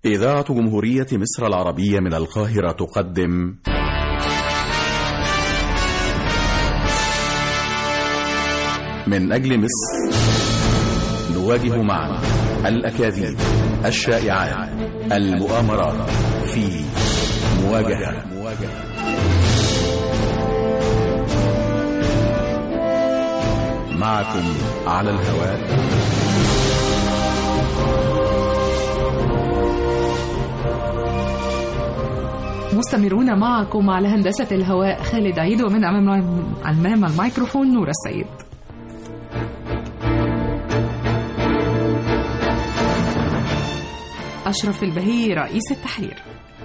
إذاعة جمهورية مصر العربية من القاهرة تقدم من أجل مصر نواجه معا الأكاذيب الشائعات المؤامرات في مواجهة معكم على الهواء مستمرون معكم على هندسة الهواء خالد عيد ومن أمام أمام الميكروفون نور السيد أشرف البهي رئيس التحرير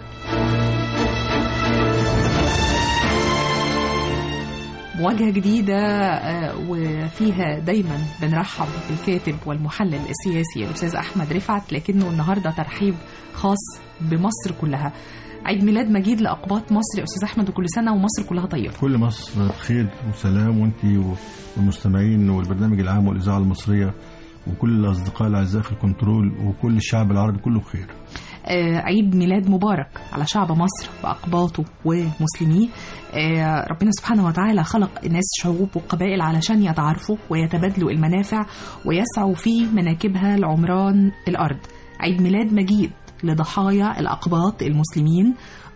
مواجهة جديدة آه، وفيها دايما بنرحب بالكاتب والمحلل السياسي الأستاذ أحمد رفعت لكنه النهاردة ترحيب خاص بمصر كلها عيد ميلاد مجيد لأقباط مصر يا أستاذ أحمد وكل سنة ومصر كلها طيبة كل مصر بخير وسلام وانت والمستمعين والبرنامج العام والاذاعه المصريه وكل الاصدقاء الاعزاء في الكنترول وكل الشعب العربي كله بخير. آه، عيد ميلاد مبارك على شعب مصر وأقباطه ومسلميه آه، ربنا سبحانه وتعالى خلق ناس شعوب وقبائل علشان يتعارفوا ويتبادلوا المنافع ويسعوا في مناكبها لعمران الأرض عيد ميلاد مجيد لضحايا الأقباط المسلمين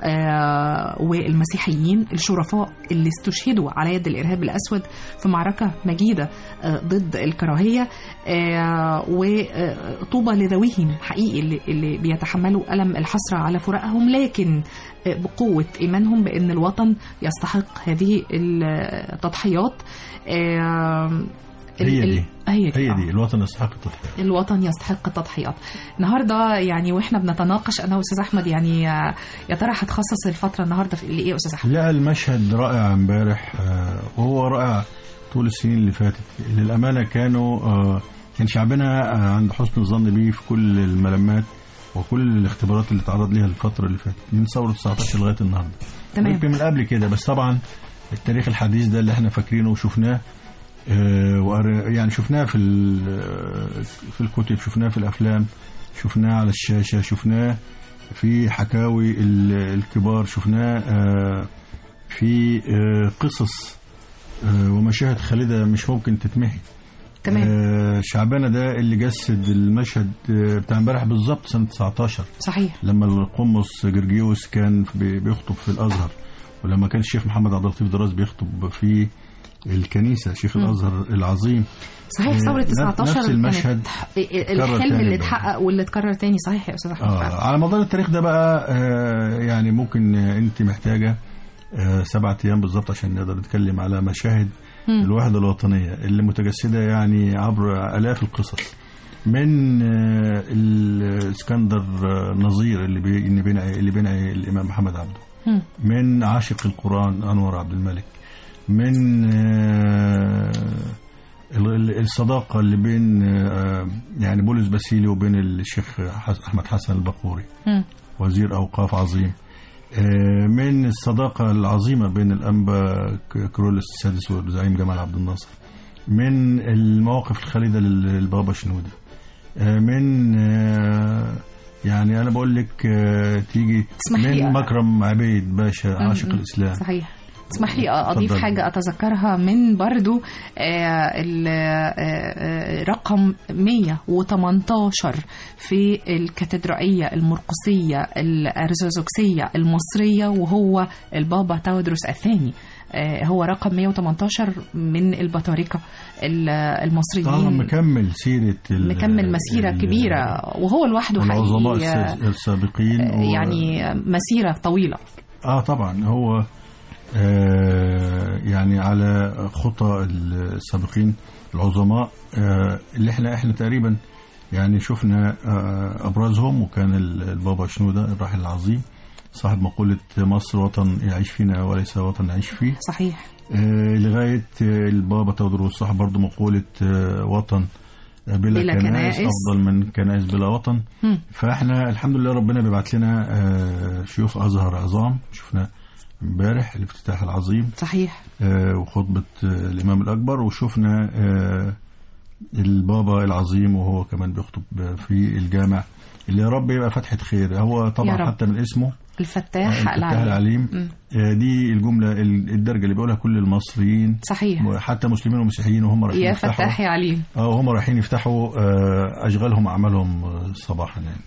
آه، والمسيحيين الشرفاء اللي استشهدوا على يد الإرهاب الأسود في معركة مجيدة آه، ضد الكراهية آه، وطوبى لذويهم حقيقي اللي- اللي بيتحملوا ألم الحسرة على فراقهم لكن آه، بقوة إيمانهم بأن الوطن يستحق هذه التضحيات آه، ال- هي ال- دي. هي دي, هي آه. دي الوطن يستحق التضحيه. الوطن يستحق التضحيات النهارده يعني واحنا بنتناقش انا واستاذ احمد يعني آه، يا ترى هتخصص الفتره النهارده في ايه يا استاذ احمد لا المشهد رائع امبارح آه، وهو رائع طول السنين اللي فاتت للامانه كانوا آه، كان شعبنا آه، عند حسن الظن بيه في كل الملمات وكل الاختبارات اللي تعرض ليها الفتره اللي فاتت من ثوره 19 لغايه النهارده. تمام يمكن من قبل كده بس طبعا التاريخ الحديث ده اللي احنا فاكرينه وشفناه آه، وقر- يعني شفناه في ال- في الكتب شفناه في الافلام شفناه على الشاشه شفناه في حكاوي ال- الكبار شفناه آه، في آه، قصص آه، ومشاهد خالده مش ممكن تتمحي تمام آه، شعبنا ده اللي جسد المشهد آه، بتاع امبارح بالظبط سنه 19 صحيح لما القمص جرجيوس كان بي- بيخطب في الازهر ولما كان الشيخ محمد عبد اللطيف دراس بيخطب في الكنيسه شيخ مم. الازهر العظيم صحيح ثوره نفس 19 نفس المشهد كانت الحلم تاني اللي بقى. اتحقق واللي اتكرر تاني صحيح يا استاذ احمد فعلا. آه على مدار التاريخ ده بقى آه يعني ممكن آه، انت محتاجه آه سبعة ايام بالظبط عشان نقدر نتكلم على مشاهد مم. الوحده الوطنيه اللي متجسده يعني عبر الاف القصص من آه الاسكندر آه، نظير اللي بي اللي بينعي اللي بينعي الامام محمد عبده مم. من عاشق القرآن أنور عبد الملك من آه، ال- ال- الصداقة اللي بين آه، يعني بولس باسيلي وبين الشيخ حس- أحمد حسن البقوري مم. وزير أوقاف عظيم آه، من الصداقة العظيمة بين الأنبا ك- كرولس السادس والزعيم جمال عبد الناصر من المواقف الخالدة لل- للبابا شنودة آه، من آه، يعني أنا بقول لك آه، تيجي تسمح لي من مكرم عبيد باشا مم. عاشق الإسلام صحيح اسمح لي اضيف اتفضل. حاجه اتذكرها من برضو آه، ال- آه، آه، رقم 118 في الكاتدرائيه المرقسيه الارثوذكسيه المصريه وهو البابا تودروس الثاني آه، هو رقم 118 من البطاركه ال- اه المصريين مكمل سيرة ال- مكمل مسيره ال- كبيره وهو لوحده العظماء حقيقي آه، الس- السابقين و- يعني مسيره طويله اه طبعا هو آه يعني على خطى السابقين العظماء آه اللي احنا احنا تقريبا يعني شفنا آه ابرزهم وكان ال- البابا شنوده الراحل العظيم صاحب مقولة مصر وطن يعيش فينا وليس وطن نعيش فيه صحيح آه، لغاية آه، البابا تودروس صاحب برضه مقولة آه، وطن آه، بلا, بلا كنائس كنائس. أفضل من كنائس بلا وطن مم. فاحنا الحمد لله ربنا بيبعت لنا آه، شيوخ أزهر عظام شفنا امبارح الافتتاح العظيم صحيح آه، وخطبة آه، الإمام الأكبر وشفنا آه، البابا العظيم وهو كمان بيخطب في الجامع اللي يا رب يبقى فتحة خير هو يا طبعا رب. حتى من اسمه الفتاح الفتاح العليم العليم مم. آه، دي الجملة ال- الدرجة اللي بيقولها كل المصريين صحيح وحتى مسلمين ومسيحيين وهم رايحين يا يفتحوا فتاح يا عليم اه وهم رايحين يفتحوا آه، اشغالهم اعمالهم آه، صباحا يعني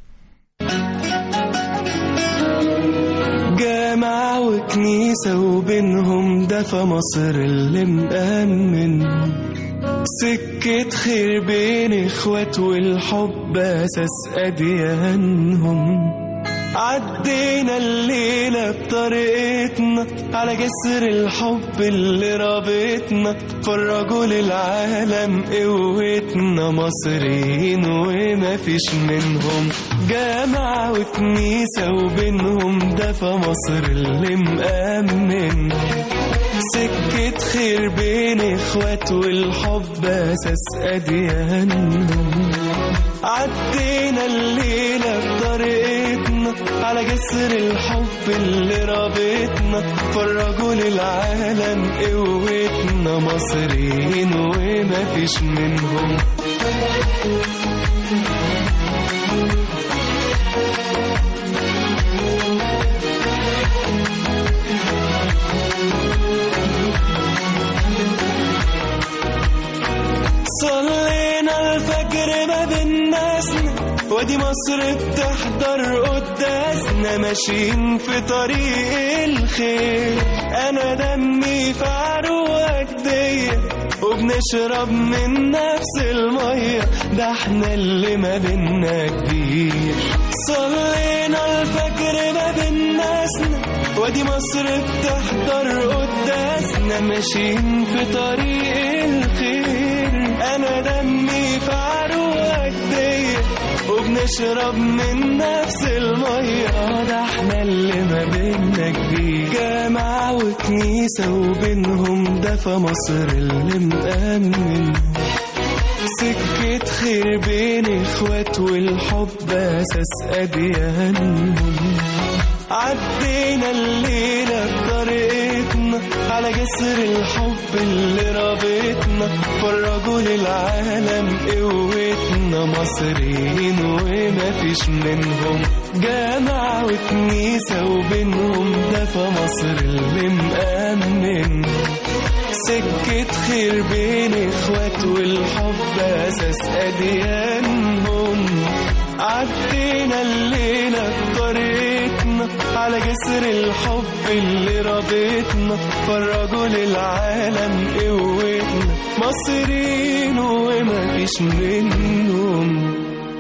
جامع وكنيسة وبينهم دفى مصر اللي مأمن سكة خير بين اخوات والحب اساس اديانهم عدينا الليلة بطريقتنا على جسر الحب اللي رابطنا فرجوا للعالم قوتنا مصريين وما فيش منهم جامع وكنيسة وبينهم دفى مصر اللي مأمن سكة خير بين اخوات والحب اساس اديانهم عدينا الليلة بطريقتنا على جسر الحب اللي رابطنا فرجوا للعالم قوتنا مصريين وما فيش منهم صلينا الفجر ما بين ناسنا وادي مصر بتحضر قداسنا ماشيين في طريق الخير انا دمي في عروق ايديا وبنشرب من نفس المية ده احنا اللي ما بينا كبير صلينا الفجر ما بين ناسنا وادي مصر بتحضر قداسنا ماشيين في طريق الخير انا دمي في عروق ايديا وبنشرب من نفس المية ده احنا اللي ما بينا كبير جامع وكنيسة وبينهم دفى مصر اللي مأمن سكة خير بين اخوات والحب اساس اديانهم عدينا الليلة بطريقتنا على جسر الحب اللي رابطنا فرجوا للعالم قوتنا مصريين وما فيش منهم جامع وكنيسة وبينهم دفى مصر اللي مأمن سكة خير بين اخوات والحب اساس اديانهم عدينا الليلة بطريقتنا على جسر الحب اللي رابطنا فرجوا للعالم قوتنا مصريين وما فيش منهم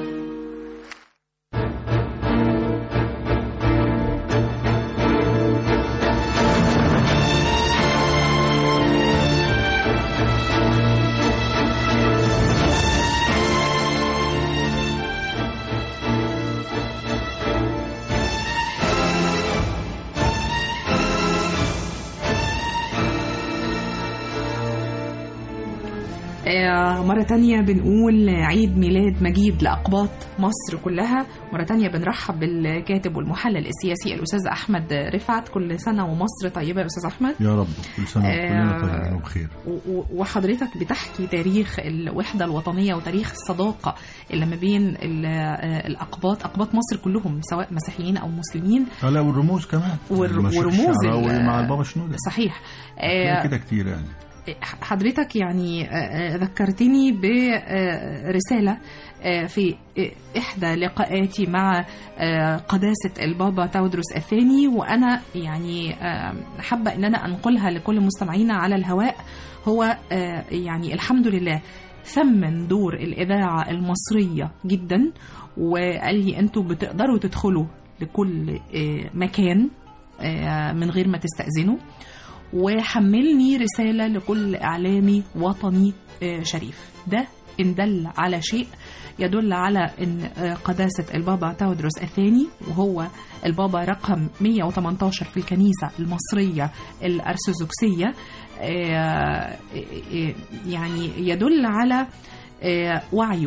آه، مرة تانية بنقول عيد ميلاد مجيد لأقباط مصر كلها مرة تانية بنرحب بالكاتب والمحلل السياسي الأستاذ أحمد رفعت كل سنة ومصر طيبة يا أستاذ أحمد يا رب كل سنه آه، وكلنا طيبين وبخير و- و- وحضرتك بتحكي تاريخ الوحدة الوطنية وتاريخ الصداقة اللي ما بين ال- آه، الأقباط أقباط مصر كلهم سواء مسيحيين أو مسلمين آه، لا والرموز كمان والر- المشايخ ورموز الشعراوي ال- مع البابا شنودة صحيح لا آه، كده كتير يعني حضرتك يعني آه، آه، ذكرتني برسالة في آه، إحدى لقاءاتي مع آه، قداسة البابا تودروس الثاني وأنا يعني آه، حابة أن أنا أنقلها لكل مستمعينا على الهواء هو آه، يعني الحمد لله ثمن دور الإذاعة المصرية جدا وقال لي أنتوا بتقدروا تدخلوا لكل آه، مكان آه، من غير ما تستأذنوا وحملني رسالة لكل إعلامي وطني آه، شريف ده إن دل على شيء يدل على أن آه، قداسة البابا تودروس الثاني وهو البابا رقم 118 في الكنيسة المصرية الأرثوذكسية آه، آه، يعني يدل على آه، وعيه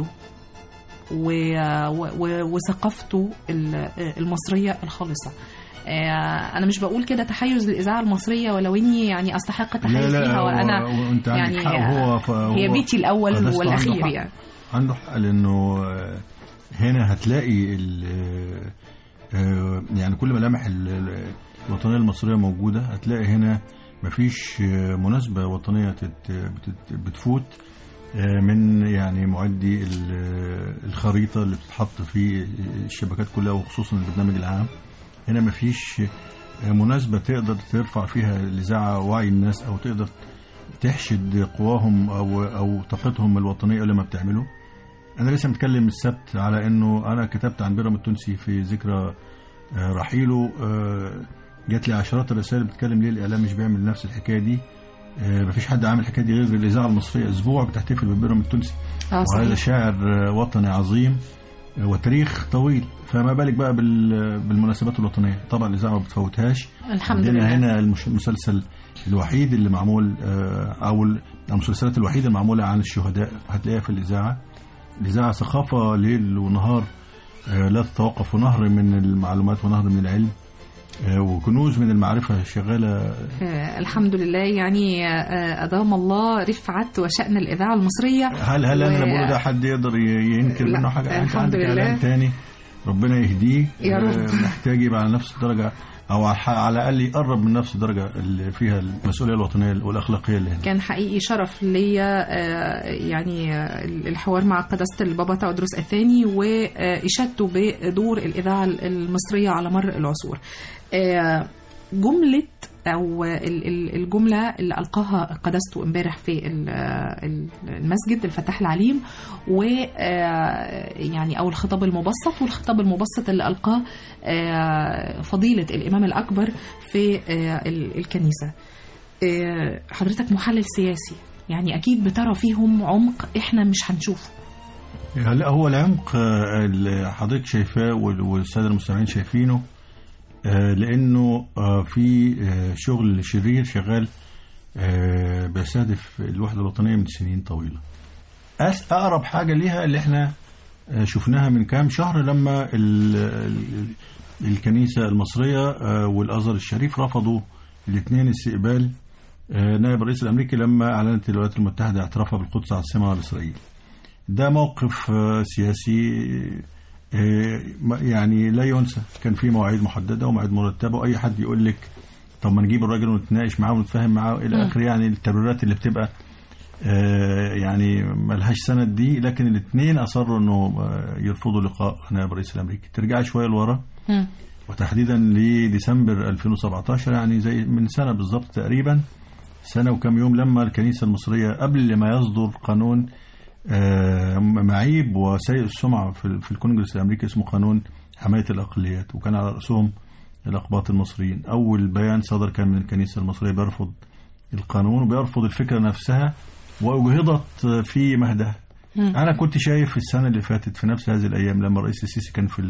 و- و- وثقافته ال- المصرية الخالصة آه، أنا مش بقول كده تحيز للإذاعة المصرية ولو إني يعني أستحق لا التحيز لا فيها هو- وأنا وانت عندك يعني حق هو ف- هي هو بيتي الأول قداسته عنده والأخير حق. يعني عنده حق لانه آه، هنا هتلاقي ال- آه، يعني كل ملامح ال- ال- الوطنيه المصريه موجوده هتلاقي هنا مفيش آه، مناسبه وطنيه تت- بتت- بتفوت آه، من يعني معدي ال- الخريطه اللي بتتحط في الشبكات كلها وخصوصا البرنامج العام هنا مفيش آه، مناسبه تقدر ترفع فيها الاذاعه وعي الناس او تقدر تحشد قواهم او او طاقتهم الوطنيه اللي ما بتعمله انا لسه متكلم السبت على انه انا كتبت عن بيرام التونسي في ذكرى آه، رحيله آه، جات لي عشرات الرسائل بتتكلم ليه الاعلام مش بيعمل نفس الحكايه دي آه، مفيش حد عامل الحكايه دي غير الاذاعه المصريه اسبوع بتحتفل ببيرام التونسي اه وهذا صحيح شاعر آه، وطني عظيم آه، وتاريخ طويل فما بالك بقى بال- بالمناسبات الوطنيه طبعا الاذاعه ما بتفوتهاش الحمد عندنا لله هنا المش- المسلسل الوحيد اللي معمول آه، او ال- المسلسلات الوحيده المعموله عن الشهداء هتلاقيها في الاذاعه الاذاعه ثقافه ليل ونهار آه، لا تتوقف ونهر من المعلومات ونهر من العلم آه، وكنوز من المعرفه شغاله آه، الحمد لله يعني آه، أدام الله رفعة وشأن الإذاعة المصرية هل هل انا و- بقوله ده حد يقدر ي- ينكر لا، منه حاجه انت الحمد عندك لله. اعلان تاني ربنا يهديه يا رب. آه، محتاج يبقى على نفس الدرجه او على الح- على الاقل يقرب من نفس الدرجه اللي فيها المسؤوليه الوطنيه والاخلاقيه اللي هنا كان حقيقي شرف ليا آه، يعني آه، الحوار مع قداسة البابا تودروس الثاني وإشادته بدور الإذاعة المصرية على مر العصور آه، جملة أو ال- ال- الجملة اللي ألقاها قداسته امبارح في ال- ال- المسجد الفتاح العليم و آه، يعني أو الخطاب المبسط والخطاب المبسط اللي ألقاه آه، فضيلة الإمام الأكبر في آه، ال- الكنيسة آه، حضرتك محلل سياسي يعني اكيد بترى فيهم عمق احنا مش هنشوفه لا هو العمق آه، اللي حضرتك شايفاه وال- والساده المستمعين شايفينه آه، لانه آه، في آه، شغل شرير شغال آه، بيستهدف الوحده الوطنيه من سنين طويله. أس- اقرب حاجه ليها اللي احنا آه، شفناها من كام شهر لما ال- ال- الكنيسه المصريه آه، والازهر الشريف رفضوا الاثنين استقبال آه، نائب الرئيس الامريكي لما اعلنت الولايات المتحده اعترافها بالقدس عاصمه لاسرائيل. ده موقف آه، سياسي آه، ما- يعني لا ينسى كان في مواعيد محدده ومواعيد مرتبه واي حد يقول لك طب ما نجيب الراجل ونتناقش معاه ونتفاهم معاه الى مم. اخره يعني التبريرات اللي بتبقى آه، يعني ملهاش سند دي لكن الاثنين اصروا انه آه، يرفضوا لقاء نائب الرئيس الامريكي ترجع شويه لورا مم. وتحديدا لديسمبر 2017 يعني زي من سنه بالظبط تقريبا سنه وكم يوم لما الكنيسه المصريه قبل ما يصدر قانون آه، معيب وسيء السمعه في في الكونجرس الامريكي اسمه قانون حمايه الاقليات وكان على راسهم الاقباط المصريين اول بيان صدر كان من الكنيسه المصريه بيرفض القانون وبيرفض الفكره نفسها واجهضت في مهدها مم. انا كنت شايف السنه اللي فاتت في نفس هذه الايام لما الرئيس السيسي كان في ال...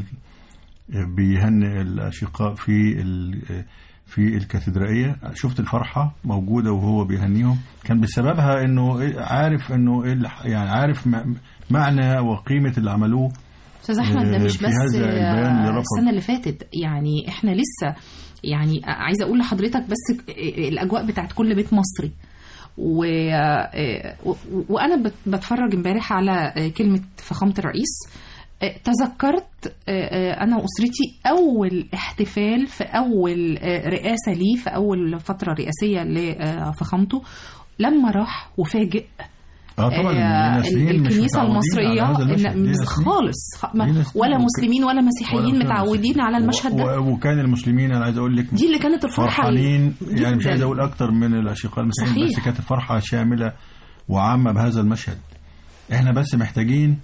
بيهنئ الاشقاء في ال... في الكاتدرائيه شفت الفرحه موجوده وهو بيهنيهم كان بسببها انه إيه- عارف انه إيه اللي ح- يعني عارف م- معنى وقيمه اللي عملوه استاذ احمد ده آه، مش في بس هذا البيان اللي آه، رفض. السنه اللي فاتت يعني احنا لسه يعني عايزه اقول لحضرتك بس الاجواء بتاعت كل بيت مصري و... آه، و... وانا بت- بتفرج امبارح على آه، كلمه فخامه الرئيس آه، تذكرت آه، آه، انا واسرتي اول احتفال في اول آه، رئاسه ليه في اول فتره رئاسيه لفخامته لما راح وفاجئ اه طبعا آه، لينا سنين مش الكنيسه متعودين المصريه على هذا المشهد. إن- لينا سنين. خالص خ- ما- لينا سنين. ولا وك- مسلمين ولا مسيحيين ولا متعودين على المشهد ده و- وكان المسلمين انا عايز اقول لك دي اللي كانت الفرحه فرحانين يعني مش جداً. عايز اقول اكتر من الاشقاء المسيحيين صحيح. بس كانت الفرحه شامله وعامه بهذا المشهد احنا بس محتاجين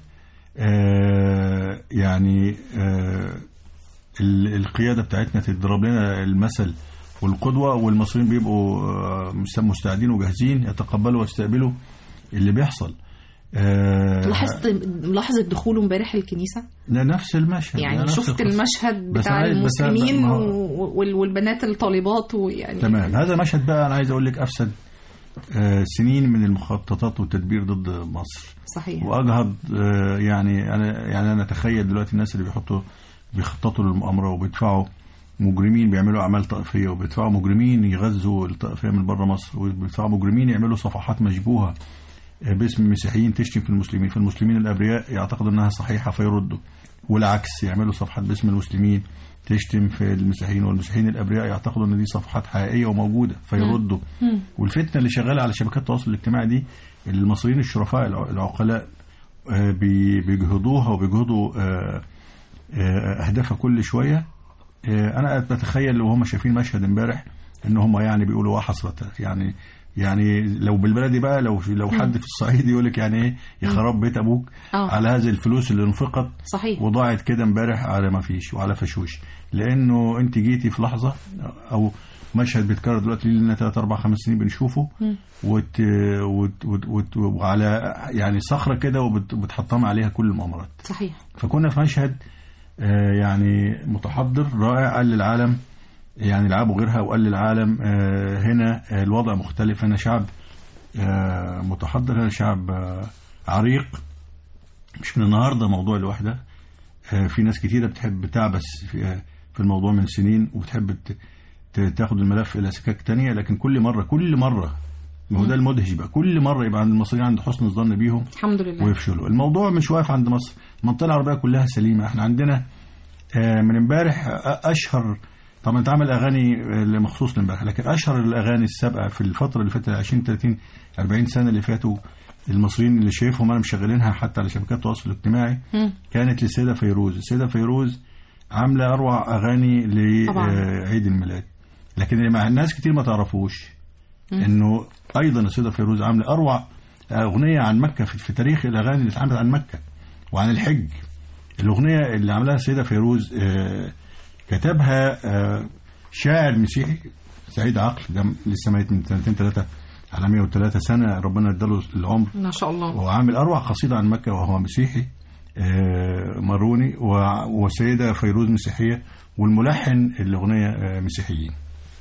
آه يعني آه ال- القياده بتاعتنا تضرب لنا المثل والقدوه والمصريين بيبقوا آه، مست- مستعدين وجاهزين يتقبلوا ويستقبلوا اللي بيحصل آه لاحظت لحظه دخوله امبارح الكنيسه ده نفس المشهد ده يعني نفس شفت القصة. المشهد بس بتاع عايز- بس أنا- المسلمين ما هو- و- وال- والبنات الطالبات ويعني تمام هذا المشهد بقى انا عايز اقول لك افسد آه، سنين من المخططات والتدبير ضد مصر صحيح واجهض آه، يعني انا يعني انا اتخيل دلوقتي الناس اللي بيحطوا بيخططوا للمؤامره وبيدفعوا مجرمين بيعملوا اعمال طائفيه وبيدفعوا مجرمين يغزوا الطائفيه من بره مصر وبيدفعوا مجرمين يعملوا صفحات مشبوهه آه، باسم المسيحيين تشتم في المسلمين فالمسلمين الابرياء يعتقدوا انها صحيحه فيردوا والعكس يعملوا صفحات باسم المسلمين تشتم في المسيحيين والمسيحيين الابرياء يعتقدوا ان دي صفحات حقيقيه وموجوده فيردوا والفتنه اللي شغاله على شبكات التواصل الاجتماعي دي المصريين الشرفاء الع- العقلاء آه، بي- بيجهضوها وبيجهضوا آه، آه، اهدافها كل شويه آه، انا بتخيل وهم شايفين مشهد امبارح ان هم يعني بيقولوا وحسرة يعني يعني لو بالبلدي بقى لو لو حد في الصعيد يقول لك يعني ايه يا خراب بيت ابوك آه. على هذه الفلوس اللي انفقت صحيح وضاعت كده امبارح على ما فيش وعلى فشوش لانه انت جيتي في لحظه او مشهد بيتكرر دلوقتي لنا 3 4 5 سنين بنشوفه وت وت وت وت وعلى يعني صخره كده وبتحطم عليها كل المؤامرات صحيح فكنا في مشهد آه، يعني متحضر رائع قال للعالم يعني العابوا غيرها وقال للعالم آه، هنا آه، الوضع مختلف هنا شعب آه، متحضر هنا شعب آه، عريق مش من النهارده موضوع الوحده آه، في ناس كتيره بتحب تعبس في آه، في الموضوع من سنين وبتحب ت- ت- تاخد الملف الى سكاك تانية لكن كل مره كل مره ما هو ده المدهش بقى كل مره يبقى عند المصريين عند حسن الظن بيهم الحمد لله ويفشلوا الموضوع مش واقف عند مصر المنطقه العربيه كلها سليمه احنا عندنا آه، من امبارح آه، اشهر طبعا اتعمل اغاني آه، مخصوص لامبارح لكن اشهر الاغاني السابقه في الفتره اللي فاتت 20 30 40 سنه اللي فاتوا المصريين اللي شايفهم انا مشغلينها حتى على شبكات التواصل الاجتماعي مم. كانت للسيده فيروز السيده فيروز عامله اروع اغاني طبعاً. لعيد الميلاد لكن اللي مع الناس كتير ما تعرفوش انه ايضا السيده فيروز عامله اروع اغنيه عن مكه في, في تاريخ الاغاني اللي اتعملت عن مكه وعن الحج الاغنيه اللي عملها السيده فيروز آه، كتبها آه، شاعر مسيحي سعيد عقل ده لسه ميت من سنتين ثلاثه على 103 سنه ربنا اداله العمر ما شاء الله وعامل اروع قصيده عن مكه وهو مسيحي آه، ماروني و- وسيده فيروز مسيحيه والملحن الاغنيه آه، مسيحيين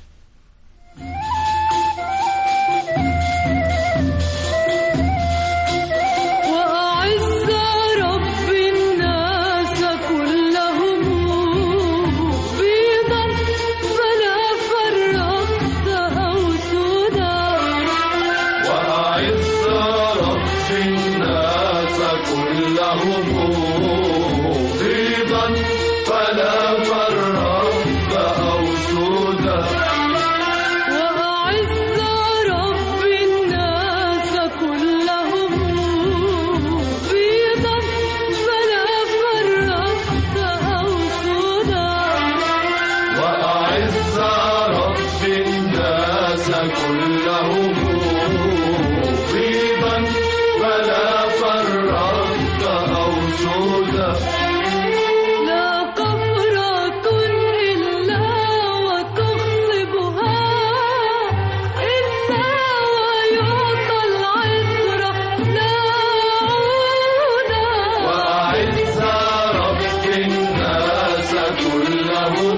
وأعز رب الناس كلهم بيضا فلا فرقت أو سودا وأعز رب الناس كلهم بيضا فلا فرقت أو سودا وأعز رب الناس كلهم بيضا فلا فرقت أو سودا وأعز رب الناس كلهم بيضا فلا فرقت أو سودا لا قفرة إلا وتخصبها إلا ويعطى العطر لا عودا وأعز رب الناس كلهم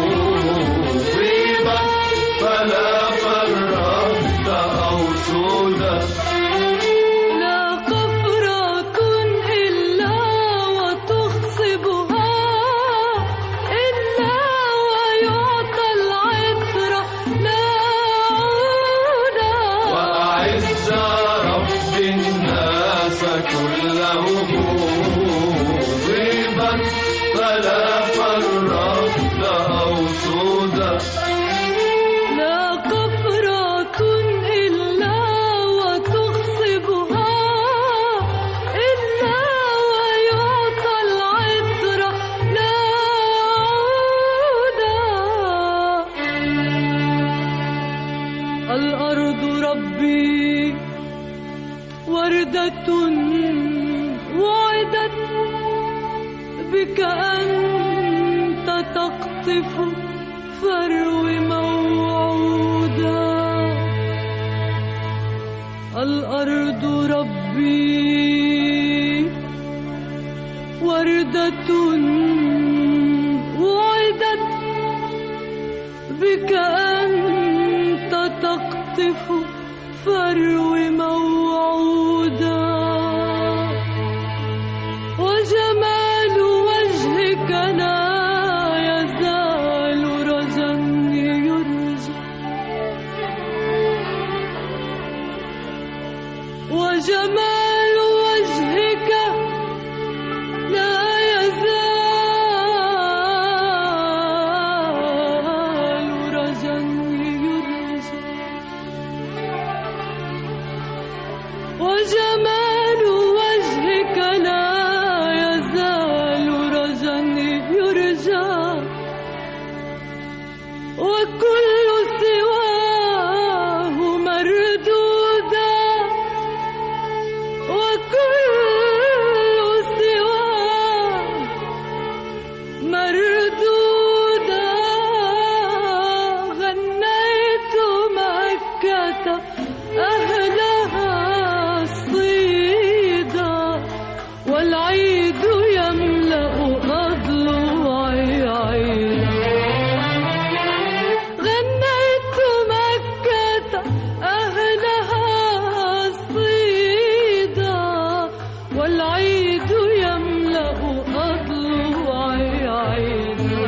بيضا فلا فرقت أو سودا لا قفرة إلا وتخصبها إلا ويعطى العطر لا عودا وأعز رب الناس كلهم بيضا فلا فرقت أو سودا لا قفرة إلا وتخصبها إلا ويعطى العطر لا عودا الأرض ربي وردة وعدت بك أنت تقطف فرو موعودا الأرض ربي وردة وعدت بك أنت تقطف فرو موعودا وجمال وجهك لا يزال رجا يرجى وجمال وكل سواه مردودا وكل سواه مردودا غنيت مكة أهلها صيدا والعيد يملأ أضلوعي عيدا غنيت مكة أهلها صيدا والعيد يملأ أضلوعي عيدا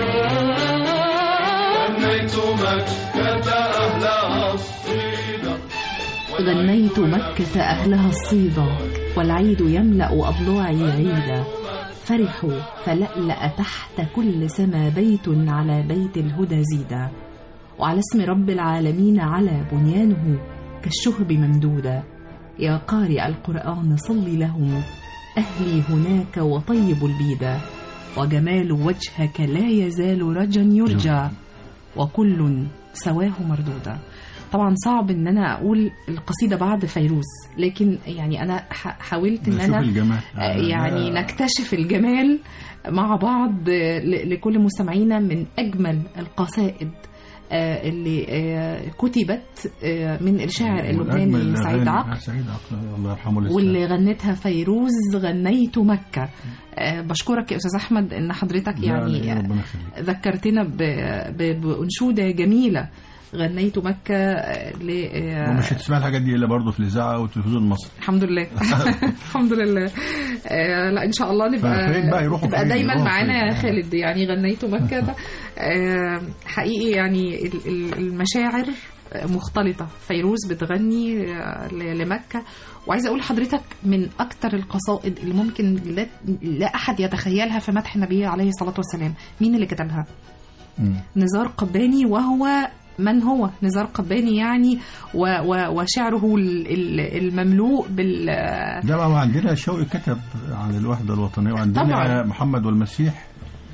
غنيت مكة أهلها الصيدا غنيت مكة أهلها الصيدا والعيد يملأ أضلوعي عيدا فرحوا فلألأ تحت كل سما بيت على بيت الهدى زيدا وعلى اسم رب العالمين على بنيانه كالشهب ممدودا يا قارئ القرآن صل لهم أهلي هناك وطيب البيدا وجمال وجهك لا يزال رجا يرجى وكل سواه مردودا طبعا صعب ان انا اقول القصيده بعد فيروز لكن يعني انا ح- حاولت ان نشوف انا الجمال آه، يعني نكتشف الجمال مع بعض آه، ل- لكل مستمعينا من أجمل القصائد آه، اللي آه، كتبت آه، من الشاعر اللبناني سعيد عقل سعيد عقل الله يرحمه لسه. واللي غنتها فيروز غنيت مكة آه، بشكرك يا أستاذ أحمد إن حضرتك لا، يعني لا، آه، ربنا يخليك ذكرتنا ب- ب- بأنشودة جميلة غنيت مكة آه، ل آه، ومش هتسمع الحاجات دي الا برضه في الاذاعه والتلفزيون المصري الحمد لله الحمد لله آه لا ان شاء الله نبقى ففين بقى يروحوا تبقى فين؟ دايما يروحوا معانا يا فين؟ خالد يعني غنيت مكه ده آه حقيقي يعني ال- ال- المشاعر مختلطة فيروز بتغني آه، ل- لمكة وعايزة أقول لحضرتك من أكتر القصائد اللي ممكن لا, لا أحد يتخيلها في مدح النبي عليه الصلاة والسلام مين اللي كتبها؟ مم. نزار قباني وهو من هو نزار قباني يعني و و وشعره ال- ال- المملوء بال ده بقى وعندنا شوقي كتب عن الوحده الوطنيه وعندنا طبعاً. محمد والمسيح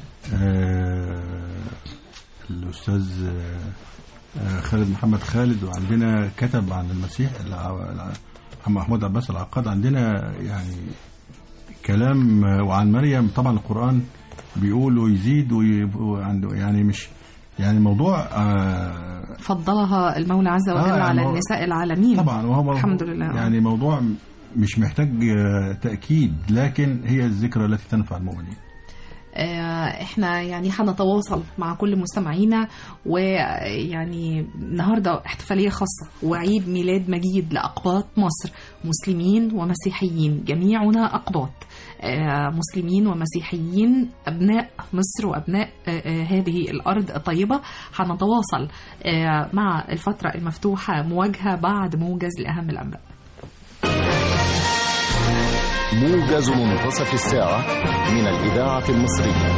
آه الاستاذ آه، آه، خالد محمد خالد وعندنا كتب عن المسيح الع- الع- محمود عباس العقاد عندنا يعني كلام آه، وعن مريم طبعا القران بيقول ويزيد وي- وعنده يعني مش يعني موضوع آه فضلها المولى عز وجل آه، على يعني هو- النساء العالمين طبعا وهو موضوع- الحمد لله. يعني موضوع مش محتاج آه، تأكيد لكن هي الذكرى التي تنفع المؤمنين آه، احنا يعني هنتواصل مع كل مستمعينا ويعني النهارده احتفاليه خاصه وعيد ميلاد مجيد لاقباط مصر مسلمين ومسيحيين جميعنا اقباط آه، مسلمين ومسيحيين ابناء مصر وابناء آه، آه، هذه الارض الطيبه هنتواصل آه، مع الفتره المفتوحه مواجهه بعد موجز لاهم الانباء موجز منتصف الساعة من الإذاعة المصرية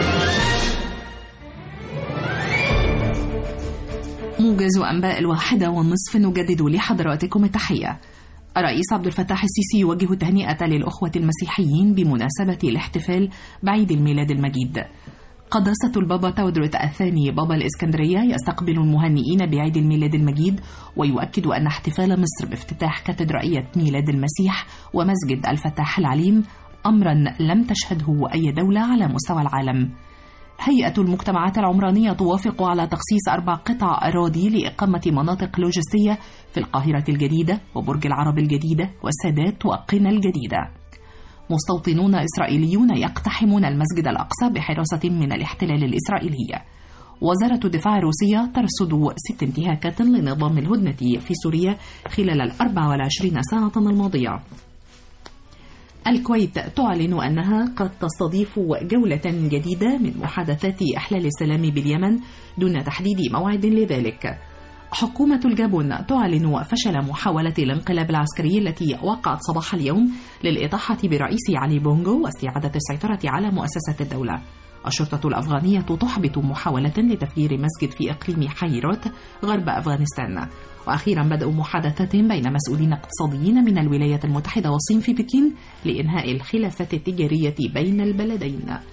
موجز أنباء الواحدة والنصف نجدد لحضراتكم التحية الرئيس عبد الفتاح السيسي يوجه التهنئة للأخوة المسيحيين بمناسبة الاحتفال بعيد الميلاد المجيد قداسة البابا تودروت الثاني بابا الإسكندرية يستقبل المهنئين بعيد الميلاد المجيد ويؤكد أن احتفال مصر بافتتاح كاتدرائية ميلاد المسيح ومسجد الفتاح العليم أمرا لم تشهده أي دولة على مستوى العالم هيئة المجتمعات العمرانية توافق على تخصيص أربع قطع أراضي لإقامة مناطق لوجستية في القاهرة الجديدة وبرج العرب الجديدة والسادات وقنا الجديدة. مستوطنون إسرائيليون يقتحمون المسجد الأقصى بحراسة من الاحتلال الإسرائيلي. وزارة الدفاع الروسية ترصد ست انتهاكات لنظام الهدنة في سوريا خلال ال 24 ساعة الماضية. الكويت تعلن أنها قد تستضيف جولة جديدة من محادثات إحلال السلام باليمن دون تحديد موعد لذلك. حكومة الجابون تعلن فشل محاولة الانقلاب العسكري التي وقعت صباح اليوم للإطاحة برئيس علي بونغو واستعادة السيطرة على مؤسسات الدولة. الشرطة الأفغانية تحبط محاولة لتفجير مسجد في إقليم حيرات غرب أفغانستان. وأخيرا بدأوا محادثات بين مسؤولين اقتصاديين من الولايات المتحدة والصين في بكين لإنهاء الخلافات التجارية بين البلدين.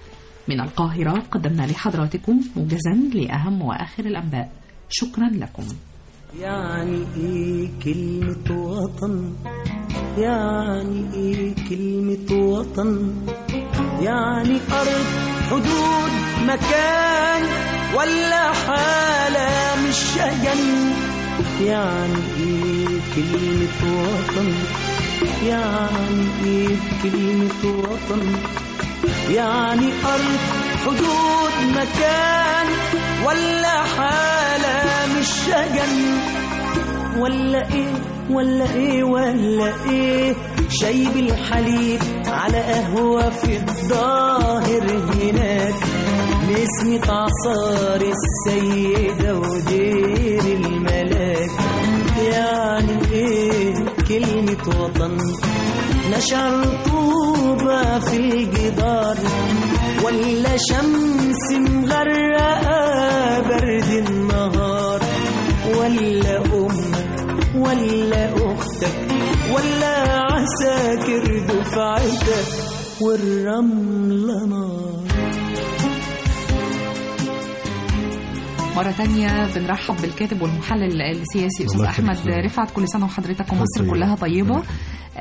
من القاهرة قدمنا لحضراتكم موجزا لأهم وآخر الأنباء شكرا لكم يعني ايه كلمة وطن يعني ايه كلمة وطن يعني أرض حدود مكان ولا حالة مش شجن يعني ايه كلمة وطن يعني ايه كلمة وطن يعني أرض حدود مكان ولا حالة مش شجن ولا ايه ولا ايه ولا ايه شاي بالحليب على قهوة في الظاهر هناك نسمة عصار السيدة ودير الملاك يعني ايه كلمة وطن نشر طوبة في الجدار ولا شمس مغرقة برد النهار ولا أمك ولا أختك ولا عساكر دفعتك والرملة نار مرة تانية بنرحب بالكاتب والمحلل السياسي أستاذ الله يخليك أحمد يا رب. رفعت كل سنة وحضرتك ومصر طيب. كلها طيبة طيب.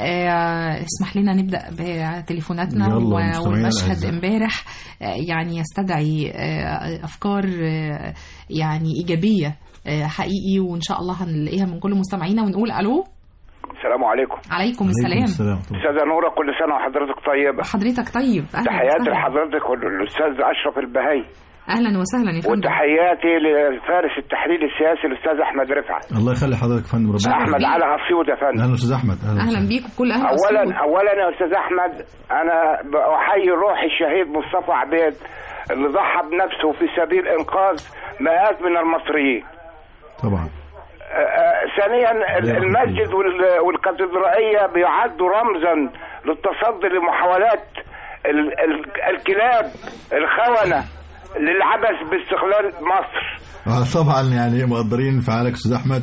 آه، اسمح لنا نبدأ بتليفوناتنا يلا، و- مستمعينا والمشهد الأعزاء. امبارح آه، يعني يستدعي آه، أفكار آه، يعني إيجابية آه، حقيقي وإن شاء الله هنلاقيها من كل مستمعينا ونقول ألو السلام عليكم عليكم عليكم السلام السلام طبعا. استاذه نوره كل سنه وحضرتك طيبه حضرتك طيب أهلا تحياتي وسهلا لحضرتك والاستاذ اشرف البهي أهلا وسهلا يا فندم وتحياتي لفارس التحليل السياسي الاستاذ احمد رفعت الله يخلي حضرتك يا فندم ربنا احمد بيك. علي اسيوط يا فندم اهلا استاذ احمد أهلا وسهلا. بيك بكل أهل اولا أسيوط. اولا يا استاذ احمد انا بحيي روح الشهيد مصطفى عبيد اللي ضحى بنفسه في سبيل انقاذ مئات من المصريين طبعا آه، آه، ثانيا ال- المسجد وال- والكاتدرائيه بيعدوا رمزا للتصدي لمحاولات ال- ال- الكلاب الخونه للعبث باستقلال مصر آه، طبعا يعني مقدرين انفعالك استاذ احمد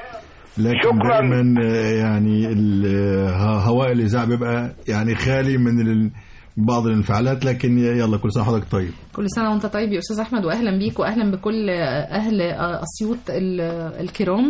لكن شكراً. دايما آه، يعني ال- آه، هواء الاذاعه بيبقى يعني خالي من ال- بعض الانفعالات لكن يلا كل سنه وحضرتك طيب كل سنة وانت طيب يا أستاذ أحمد وأهلا بيك وأهلا بكل أهل أسيوط ال- الكرام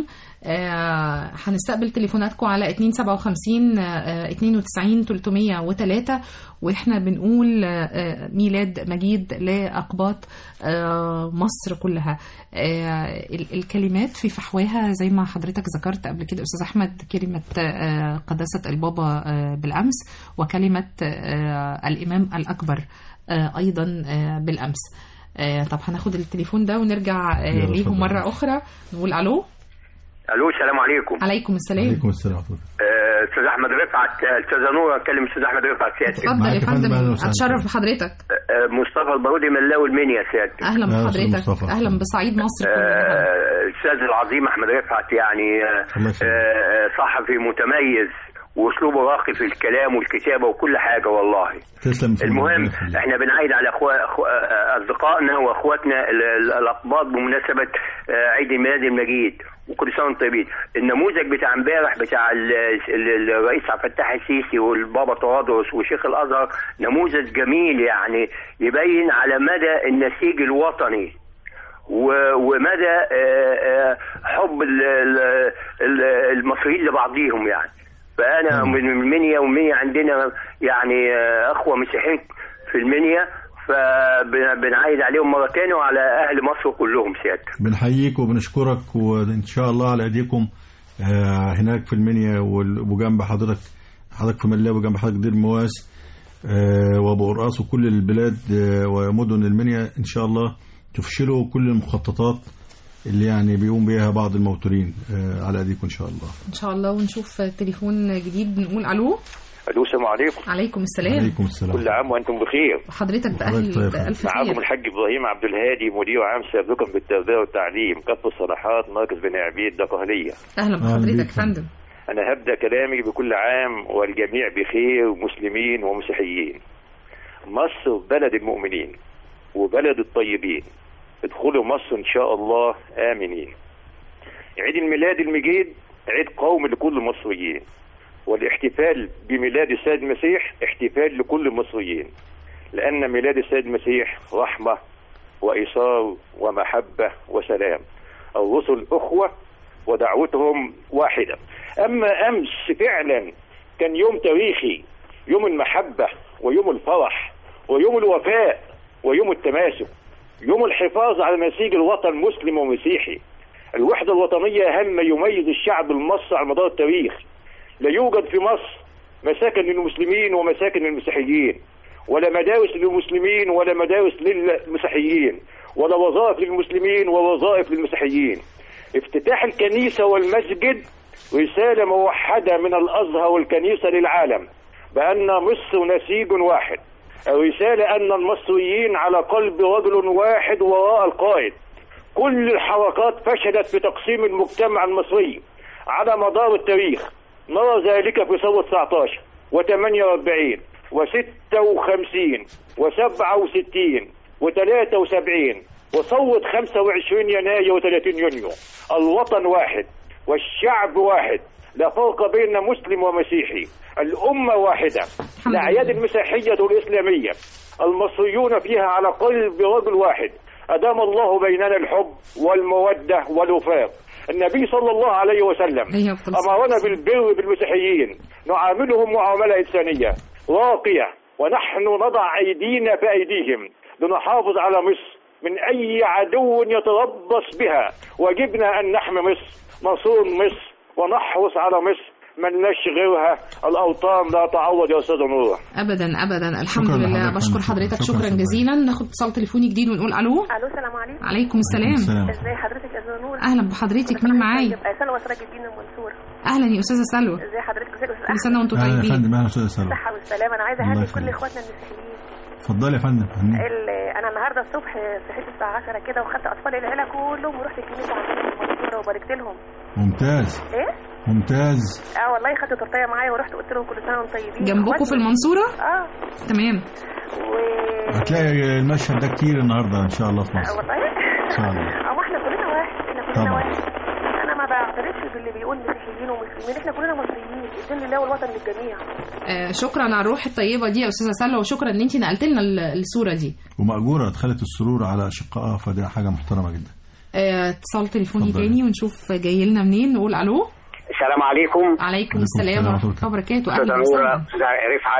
آه، هنستقبل تليفوناتكم على 257 آه، 92 303 واحنا بنقول آه، ميلاد مجيد لأقباط آه، مصر كلها آه، ال- الكلمات في فحواها زي ما حضرتك ذكرت قبل كده أستاذ أحمد كلمة آه، قداسة البابا آه، بالأمس وكلمة آه، الإمام الأكبر آه، أيضا آه، بالأمس آه، طب هناخد التليفون ده ونرجع آه، يلا، ليهم اتفضل. مرة أخرى نقول ألو الو السلام عليكم عليكم السلام عليكم السلام ورحمه الله آه، استاذ احمد رفعت آه، استاذه نوره اتكلم استاذ احمد رفعت سيادتك اتفضل معاك يا يا فندم، فندم أهلا وسهلا. اتشرف بحضرتك آه، مصطفى البارودي من لاوي المنيا سيادتك اهلا أهلا أستاذ بحضرتك مصطفى. اهلا بصعيد مصر كلها آه، الاستاذ العظيم احمد رفعت يعني آه، الله يسلمك. آه، صحفي متميز واسلوبه راقي في الكلام والكتابه وكل حاجه والله تسلم يا فندم، المهم ربنا يخليك. احنا بنعيد على أخوة أخو- آه، اصدقائنا واخواتنا ال- ال- الاقباط بمناسبه آه، عيد الميلاد المجيد وكل سنه وانتم طيبين النموذج بتاع امبارح بتاع ال- ال- الرئيس عبد الفتاح السيسي والبابا تواضرس وشيخ الازهر نموذج جميل يعني يبين على مدى النسيج الوطني و- ومدى آه، آه، حب ال- ال- ال- المصريين لبعضيهم يعني فانا نعم. من المنيا والمنيا عندنا يعني آه، اخوه مسيحيين في المنيا فبنعيد عليهم مره تانية وعلى اهل مصر كلهم سيادتك بنحييك وبنشكرك وان شاء الله على ايديكم آه، هناك في المنيا وال- وجنب حضرتك حضرتك في ملاوي وجنب حضرتك دير مواس آه، وابو قرقاص وكل البلاد آه، ومدن المنيا ان شاء الله تفشلوا كل المخططات اللي يعني بيقوم بيها بعض الموتورين آه، على ايديكم ان شاء الله ان شاء الله ونشوف تليفون جديد نقول الو الو السلام عليكم عليكم السلام عليكم السلام كل عام وانتم بخير وحضرتك وحضرتك بأهل طيب. بألف معاكم خير الحاج ابراهيم عبد الهادي مدير عام سابقا بالتربيه والتعليم كف الصلاحات مركز بني عبيد دقهليه اهلا أهلا بحضرتك بيك. فندم انا هبدا كلامي بكل عام والجميع بخير مسلمين ومسيحيين مصر بلد المؤمنين وبلد الطيبين ادخلوا مصر ان شاء الله امنين عيد الميلاد المجيد عيد قومي لكل المصريين والاحتفال بميلاد السيد المسيح احتفال لكل المصريين لأن ميلاد السيد المسيح رحمة وإيثار ومحبة وسلام الرسل أخوة ودعوتهم واحدة أما أمس فعلا كان يوم تاريخي يوم المحبة ويوم الفرح ويوم الوفاء ويوم التماسك يوم الحفاظ على نسيج الوطن مسلم ومسيحي الوحدة الوطنية هم يميز الشعب المصري على مدار التاريخ لا يوجد في مصر مساكن للمسلمين ومساكن للمسيحيين ولا مدارس للمسلمين ولا مدارس للمسيحيين ولا وظائف للمسلمين ووظائف للمسيحيين افتتاح الكنيسة والمسجد رسالة موحدة من الأزهر والكنيسة للعالم بأن مصر نسيج واحد الرسالة أن المصريين على قلب رجل واحد وراء القائد كل الحركات فشلت في تقسيم المجتمع المصري على مدار التاريخ نرى ذلك في ثورة 19 و48 و56 و67 و73 وثورة 25 يناير و30 يونيو الوطن واحد والشعب واحد لا فرق بين مسلم ومسيحي الأمة واحدة الأعياد المسيحية والإسلامية المصريون فيها على قلب رجل واحد أدام الله بيننا الحب والمودة والوفاق النبي صلى الله عليه وسلم أمرنا بالبر بالمسيحيين نعاملهم معاملة إنسانية راقية ونحن نضع أيدينا في أيديهم لنحافظ على مصر من أي عدو يتربص بها واجبنا أن نحمي مصر نصون مصر ونحرص على مصر من غيرها الأوطان لا تعوض يا أستاذ نور ابدا ابدا الحمد شكراً لله لحضرتك. بشكر حضرتك شكراً شكرا شكراً. جزيلا ناخد اتصال تليفوني جديد ونقول الو الو السلام عليكم عليكم السلام السلام. ازي حضرتك يا استاذ نور اهلا بحضرتك مين معايا يبقى سلوى سراج الدين المنصور اهلا يا استاذه سلوى ازي حضرتك ازيك يا استاذ كل سنه وانتم اهلا يا طيبين فندم اهلا استاذ سلام الصحه والسلامه انا عايزه الله اهني يخليك. كل اخواتنا المسيحيين اتفضلي يا فندم هنيك. ال- انا النهارده الصبح صحيت الساعه 10 كده وخدت اطفال العيله كلهم ورحت الكنيسه عندنا في المنصوره وباركت لهم ممتاز ايه ممتاز اه والله خدت تورتيه معايا ورحت قلت لهم كل سنه وانتم طيبين جنبكم في إخواتنا. المنصوره اه تمام و هتلاقي المشهد ده كتير النهارده ان شاء الله في آه، مصر والله ان شاء الله اه احنا كلنا واحد احنا كلنا طبعا. واحد انا ما بعترفش باللي بيقول مسيحيين ومسلمين احنا كلنا مصريين الدين لله والوطن للجميع آه شكرا على الروح الطيبه دي يا استاذه سلوى وشكرا ان انت نقلت لنا ال- الصوره دي ومأجورة ادخلت السرور على أشقائها فدي حاجة محترمة جدا آه، اتصال تليفوني اتفضلي. تاني ونشوف جاي لنا منين نقول الو السلام عليكم عليكم السلام السلام ورحمة ورحمه الله وبركاته استاذ اهلا نورة وسهلا استاذ رفعت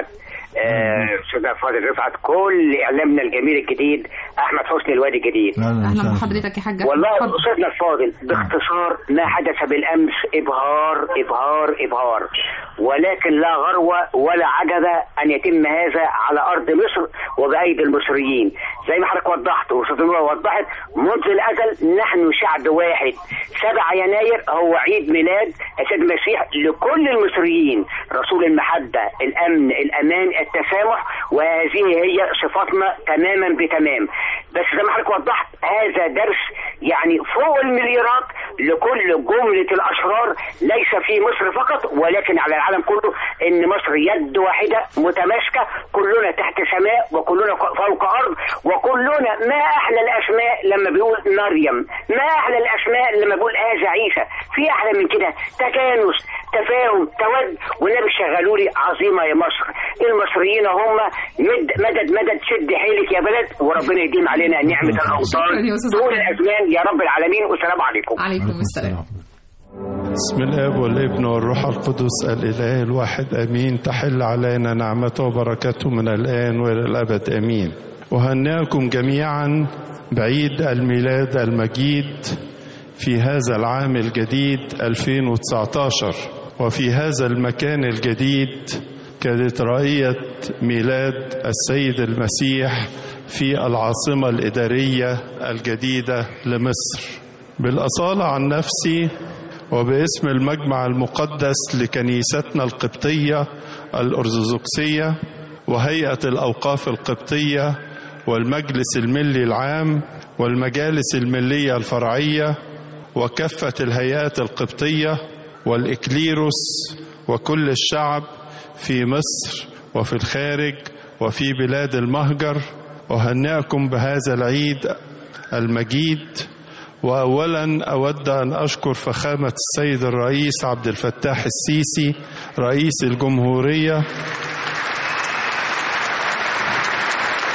آه، استاذ فاضل رفعت كل اعلامنا الجميل الجديد احمد حسني الوادي الجديد اهلا وسهلا. بحضرتك يا حاج والله اتفضل. استاذنا الفاضل باختصار ما حدث بالامس ابهار ابهار ابهار ولكن لا غروه ولا عجبه ان يتم هذا على ارض مصر وبايدي المصريين زي ما حضرتك وضحت واستاذ نور وضحت منذ الازل نحن شعب واحد 7 يناير هو عيد ميلاد السيد المسيح لكل المصريين رسول المحبه الامن الامان التسامح وهذه هي صفاتنا تماما بتمام بس زي ما حضرتك وضحت هذا درس يعني فوق المليارات لكل جملة الأشرار ليس في مصر فقط ولكن على العالم كله إن مصر يد واحدة متماسكة كلنا تحت سماء وكلنا فوق أرض وكلنا ما أحلى الأسماء لما بيقول مريم ما أحلى الأسماء لما بيقول هذا عيسى في أحلى من كده تكانس تفاهم تود والنبي شغلوا لي عظيمة يا مصر المصريين هم مد مدد مدد شد حيلك يا بلد وربنا يديم علينا نعمة شكراً الأوطان يا أستاذ طول أحمد. الأزمان يا رب العالمين والسلام عليكم عليكم السلام بسم الاب والابن والروح القدس الاله الواحد امين تحل علينا نعمته وبركته من الان والى الابد امين اهنئكم جميعا بعيد الميلاد المجيد في هذا العام الجديد 2019 وفي هذا المكان الجديد كانت رأية ميلاد السيد المسيح في العاصمة الإدارية الجديدة لمصر بالأصالة عن نفسي وباسم المجمع المقدس لكنيستنا القبطية الأرثوذكسية وهيئة الأوقاف القبطية والمجلس الملي العام والمجالس الملية الفرعية وكافة الهيئات القبطية والإكليروس وكل الشعب في مصر وفي الخارج وفي بلاد المهجر أهنئكم بهذا العيد المجيد واولا اود ان اشكر فخامه السيد الرئيس عبد الفتاح السيسي رئيس الجمهوريه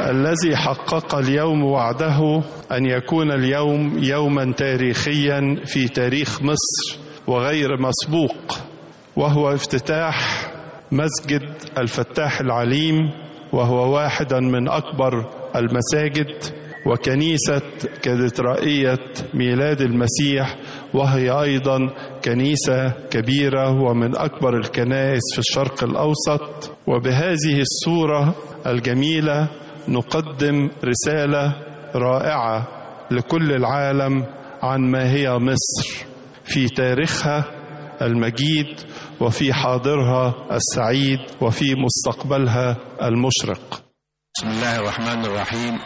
الذي حقق اليوم وعده أن يكون اليوم يوما تاريخيا في تاريخ مصر وغير مسبوق وهو افتتاح مسجد الفتاح العليم وهو واحدا من أكبر المساجد وكنيسة كاتدرائية ميلاد المسيح وهي أيضا كنيسة كبيرة ومن أكبر الكنائس في الشرق الأوسط وبهذه الصورة الجميلة نقدم رسالة رائعة لكل العالم عن ما هي مصر في تاريخها المجيد وفي حاضرها السعيد وفي مستقبلها المشرق بسم الله الرحمن الرحيم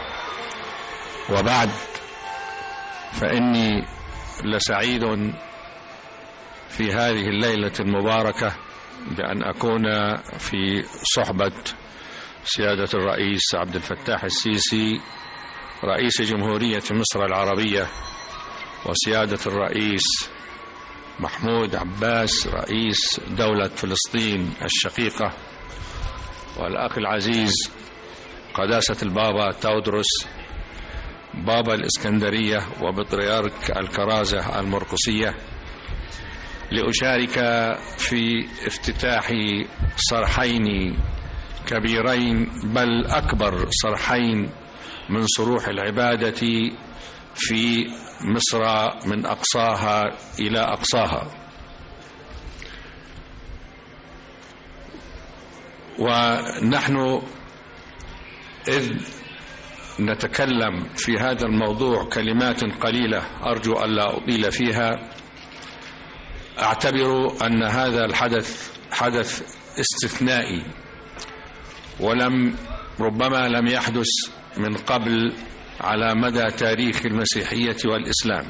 وبعد فإني لسعيد في هذه الليلة المباركة بأن أكون في صحبة سيادة الرئيس عبد الفتاح السيسي رئيس جمهورية مصر العربية وسيادة الرئيس محمود عباس رئيس دولة فلسطين الشقيقة والأخ العزيز قداسة البابا تودروس بابا الإسكندرية وبطريرك الكرازة المرقسية لأشارك في افتتاح صرحين كبيرين بل أكبر صرحين من صروح العبادة في مصر من أقصاها إلى أقصاها ونحن إذ نتكلم في هذا الموضوع كلمات قليلة أرجو أن لا أطيل فيها أعتبر أن هذا الحدث حدث استثنائي ولم ربما لم يحدث من قبل على مدى تاريخ المسيحية والإسلام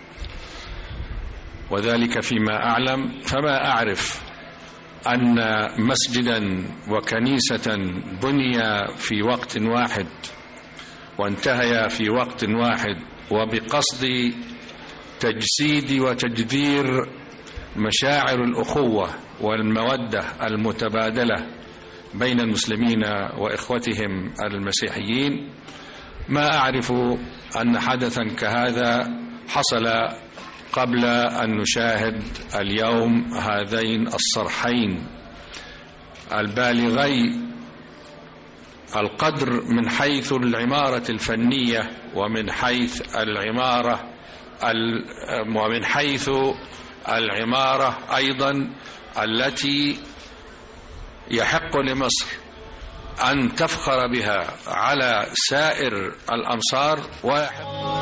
وذلك فيما أعلم فما أعرف أن مسجدا وكنيسة بني في وقت واحد وانتهيا في وقت واحد وبقصد تجسيد وتجذير مشاعر الأخوة والمودة المتبادلة بين المسلمين وإخوتهم المسيحيين ما أعرف أن حدثا كهذا حصل قبل أن نشاهد اليوم هذين الصرحين البالغي القدر من حيث العمارة الفنية ومن حيث العمارة ومن حيث العمارة أيضا التي يحق لمصر أن تفخر بها على سائر الأمصار ويحق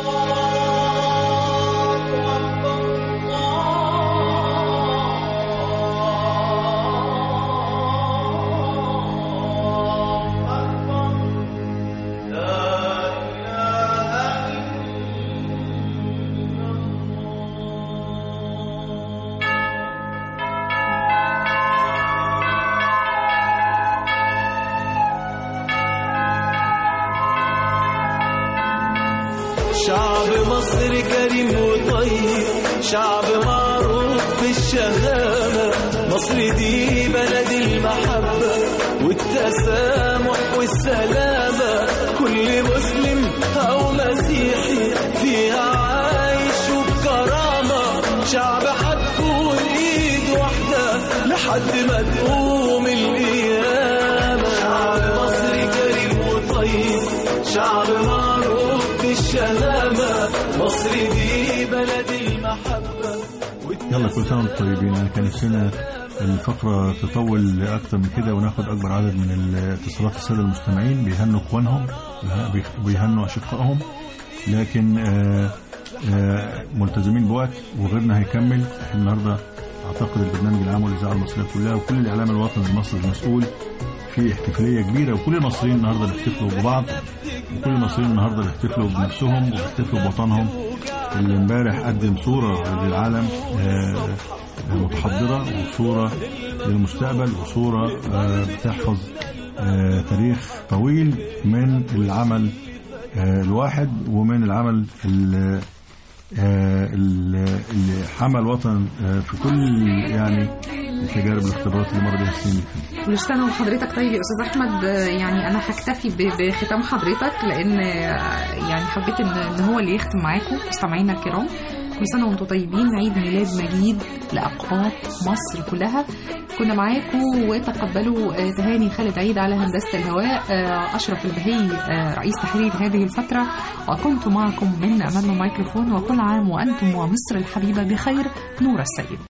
شعب مصر كريم وطيب شعب معروف بالشهامة مصر دي بلد المحبة والتسامح والسلامة كل مسلم أو مسيحي فيها عايش وبكرامة شعب هتكون إيد واحدة لحد ما تقوم القيامة شعب مصر كريم وطيب شعب معروف بالشهامة مصر دي بلد المحبة يلا كل سنه وانتم طيبين انا كان نفسنا الفقره تطول اكتر من كده وناخد اكبر عدد من الاتصالات الساده المستمعين بيهنوا اخوانهم بيهنوا اشقائهم لكن آه، آه، ملتزمين بوقت وغيرنا هيكمل احنا النهارده اعتقد البرنامج العام والاذاعه المصريه كلها وكل الاعلام الوطني المصري المسؤول في احتفاليه كبيره وكل المصريين النهارده بيحتفلوا ببعض وكل المصريين النهارده بيحتفلوا بنفسهم وبيحتفلوا بوطنهم اللي امبارح قدم صوره للعالم آه، متحضره وصوره للمستقبل وصوره آه، بتحفظ آه، تاريخ طويل من العمل آه، الواحد ومن العمل ال- آه، ال- اللي حمى الوطن آه، في كل يعني التجارب الاختبارات اللي مر بها السنين كل سنة وحضرتك طيب يا أستاذ أحمد آه، يعني أنا هكتفي ب- بختام حضرتك لأن آه، يعني حبيت إن إن هو اللي يختم معاكم مستمعينا الكرام كل سنة وأنتم طيبين عيد ميلاد مجيد لأقباط مصر كلها كنا معاكم وتقبلوا آه، تهاني خالد عيد على هندسة الهواء آه، أشرف البهي آه، رئيس تحرير هذه الفترة وكنت معكم من أمام الميكروفون وكل عام وأنتم ومصر الحبيبة بخير نور السيد